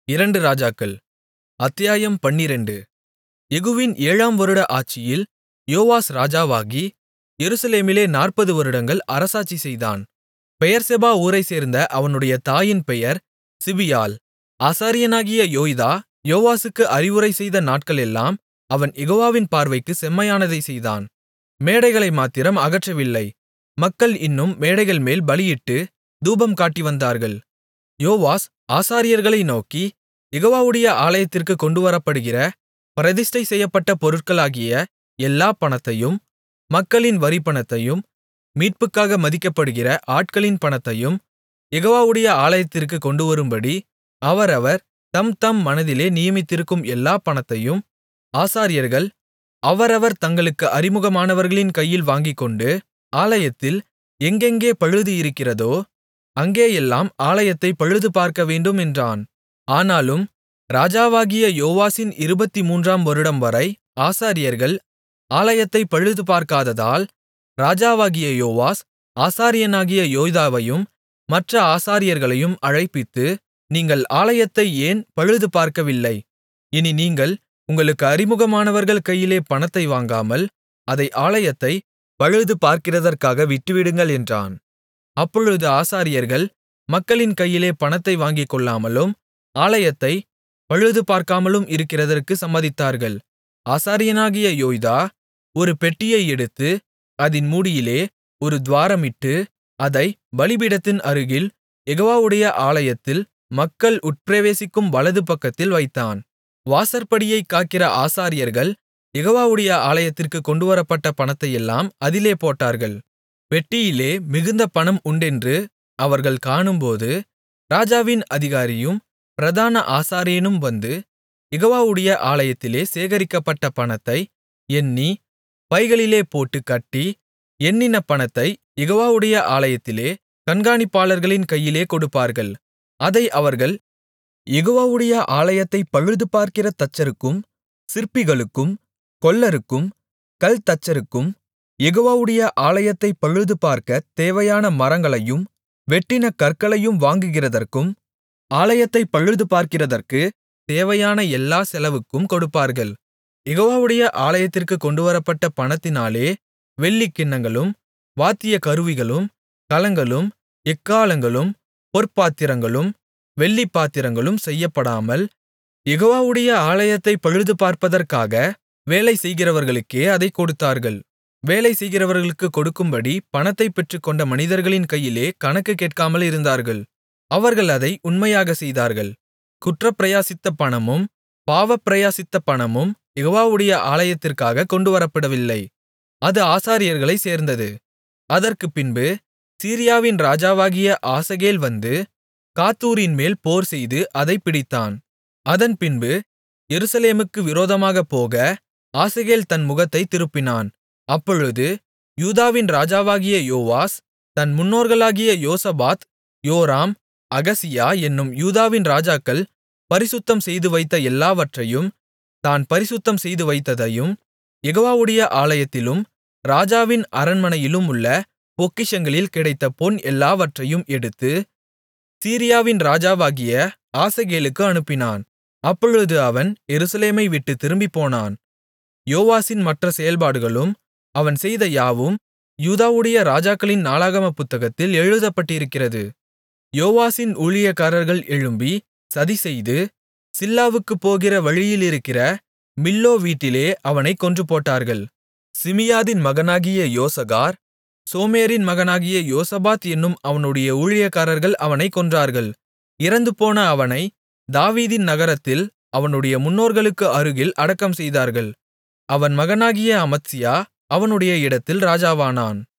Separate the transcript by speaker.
Speaker 1: இரண்டு ராஜாக்கள் அத்தியாயம் பன்னிரண்டு யெகூவின் ஏழாம் வருட ஆட்சியில் யோவாஸ் ராஜாவாகி எருசலேமிலே நாற்பது வருடங்கள் அரசாட்சி செய்தான் பெயெர்செபா ஊரைச்சேர்ந்த அவனுடைய தாயின் பெயர் சிபியாள் ஆசாரியனாகிய யோய்தா யோவாசுக்கு அறிவுரை செய்த நாட்களெல்லாம் அவன் யெகோவாவின் பார்வைக்குச் செம்மையானதைச் செய்தான் மேடைகளை மாத்திரம் அகற்றவில்லை மக்கள் இன்னும் மேடைகள்மேல் பலியிட்டு தூபம் காட்டிவந்தார்கள் யோவாஸ் ஆசாரியர்களை நோக்கி யெகோவாவுடைய ஆலயத்திற்குக் கொண்டுவரப்படுகிற பிரதிஷ்டை செய்யப்பட்ட பொருட்களாகிய எல்லா பணத்தையும் மக்களின் வரிப்பணத்தையும் மீட்புக்காக மதிக்கப்படுகிற ஆட்களின் பணத்தையும் யெகோவாவுடைய ஆலயத்திற்குக் கொண்டுவரும்படி அவரவர் தம்தம் மனதிலே நியமித்திருக்கும் எல்லா பணத்தையும் ஆசாரியர்கள் அவரவர் தங்களுக்கு அறிமுகமானவர்களின் கையில் வாங்கிக்கொண்டு ஆலயத்தில் எங்கெங்கே பழுது இருக்கிறதோ அங்கேயெல்லாம் ஆலயத்தைப் பழுதுபார்க்கவேண்டும் என்றான் ஆனாலும் ராஜாவாகிய யோவாசின் இருபத்துமூன்றாம் வருடம்வரை ஆசாரியர்கள் ஆலயத்தைப் பழுதுபார்க்காததால் ராஜாவாகிய யோவாஸ் ஆசாரியனாகிய யோய்தாவையும் மற்ற ஆசாரியர்களையும் அழைப்பித்து நீங்கள் ஆலயத்தை ஏன் பழுதுபார்க்கவில்லை இனி நீங்கள் உங்களுக்கு அறிமுகமானவர்கள் கையிலே பணத்தை வாங்காமல் அதை ஆலயத்தைப் பழுதுபார்க்கிறதற்காக விட்டுவிடுங்கள் என்றான் அப்பொழுது ஆசாரியர்கள் மக்களின் கையிலே பணத்தை வாங்கிக்கொள்ளாமலும் ஆலயத்தைப் பழுதுபார்க்காமலும் இருக்கிறதற்கு சம்மதித்தார்கள் ஆசாரியனாகிய யோய்தா ஒரு பெட்டியை எடுத்து அதின் மூடியிலே ஒரு துவாரமிட்டு அதைப் பலிபீடத்தின் அருகில் யெகோவாவுடைய ஆலயத்தில் மக்கள் உட்பிரவேசிக்கும் வலது பக்கத்தில் வைத்தான் வாசற்படியைக் காக்கிற ஆசாரியர்கள் யெகோவாவுடைய ஆலயத்திற்குக் கொண்டுவரப்பட்ட பணத்தையெல்லாம் அதிலே போட்டார்கள் பெட்டியிலே மிகுந்த பணம் உண்டென்று அவர்கள் காணும்போது ராஜாவின் அதிகாரியும் பிரதான ஆசாரியனும் வந்து யெகோவாவுடைய ஆலயத்திலே சேகரிக்கப்பட்ட பணத்தை எண்ணி பைகளிலே போட்டுக் கட்டி எண்ணின பணத்தைக் யெகோவாவுடைய ஆலயத்திலே கண்காணிப்பாளர்களின் கையிலே கொடுப்பார்கள் அதை அவர்கள் யெகோவாவுடைய ஆலயத்தைப் பழுதுபார்க்கிற தச்சருக்கும் சிற்பிகளுக்கும் கொல்லருக்கும் கல்தச்சருக்கும் யெகோவாவுடைய ஆலயத்தைப் பழுதுபார்க்கத் தேவையான மரங்களையும் வெட்டின கற்களையும் வாங்குகிறதற்கும் ஆலயத்தைப் பழுதுபார்க்கிறதற்குத் தேவையான எல்லா செலவுக்கும் கொடுப்பார்கள் யெகோவாவுடைய ஆலயத்திற்குக் கொண்டுவரப்பட்ட பணத்தினாலே வெள்ளிக் கிண்ணங்களும் வாத்திய கருவிகளும் கலங்களும் எக்காளங்களும் பொற்பாத்திரங்களும் வெள்ளிப்பாத்திரங்களும் செய்யப்படாமல் யெகோவாவுடைய ஆலயத்தைப் பழுதுபார்ப்பதற்காக வேலை செய்கிறவர்களுக்கே அதைக் கொடுத்தார்கள் வேலை செய்கிறவர்களுக்குக் கொடுக்கும்படி பணத்தைப் பெற்றுக்கொண்ட மனிதர்களின் கையிலே கணக்கு கேட்காமல் இருந்தார்கள் அவர்கள் அதை உண்மையாகச் செய்தார்கள் குற்றப்பிரயாசித்த பணமும் பாவப்பிரயாசித்த பணமும் யெகோவாவுடைய ஆலயத்திற்காக கொண்டுவரப்படவில்லை அது ஆசாரியர்களைச் சேர்ந்தது அதற்குப் பின்பு சீரியாவின் ராஜாவாகிய ஆசகேல் வந்து காத்தூரின்மேல் போர்செய்து அதைப் பிடித்தான் அதன்பின்பு எருசலேமுக்கு விரோதமாகப் போக ஆசகேல் தன் முகத்தைத் திருப்பினான் அப்பொழுது யூதாவின் ராஜாவாகிய யோவாஸ் தன் முன்னோர்களாகிய யோசபாத் யோராம் அகசியா என்னும் யூதாவின் ராஜாக்கள் பரிசுத்தம் செய்துவைத்த எல்லாவற்றையும் தான் பரிசுத்தம் செய்துவைத்ததையும் யெகோவாவுடைய ஆலயத்திலும் ராஜாவின் அரண்மனையிலும் உள்ள பொக்கிஷங்களில் கிடைத்த பொன் எல்லாவற்றையும் எடுத்து சீரியாவின் ராஜாவாகிய ஆசகேலுக்கு அனுப்பினான் அப்பொழுது அவன் எருசலேமை விட்டுத் திரும்பிப்போனான் யோவாசின் மற்ற செயல்பாடுகளும் அவன் செய்த யாவும் யூதாவுடைய ராஜாக்களின் நாளாகமப் புத்தகத்தில் எழுதப்பட்டிருக்கிறது யோவாசின் ஊழியக்காரர்கள் எழும்பி சதிசெய்து சில்லாவுக்குப் போகிற வழியிலிருக்கிற மில்லோ வீட்டிலே அவனைக் கொன்றுபோட்டார்கள் சிமியாதின் மகனாகிய யோசகார் சோமேரின் மகனாகிய யோசபாத் என்னும் அவனுடைய ஊழியக்காரர்கள் அவனைக் கொன்றார்கள் இறந்துபோன அவனை தாவீதின் நகரத்தில் அவனுடைய முன்னோர்களுக்கு அருகில் அடக்கம் செய்தார்கள் அவன் மகனாகிய அமத்சியா அவனுடைய இடத்தில் ராஜாவானான்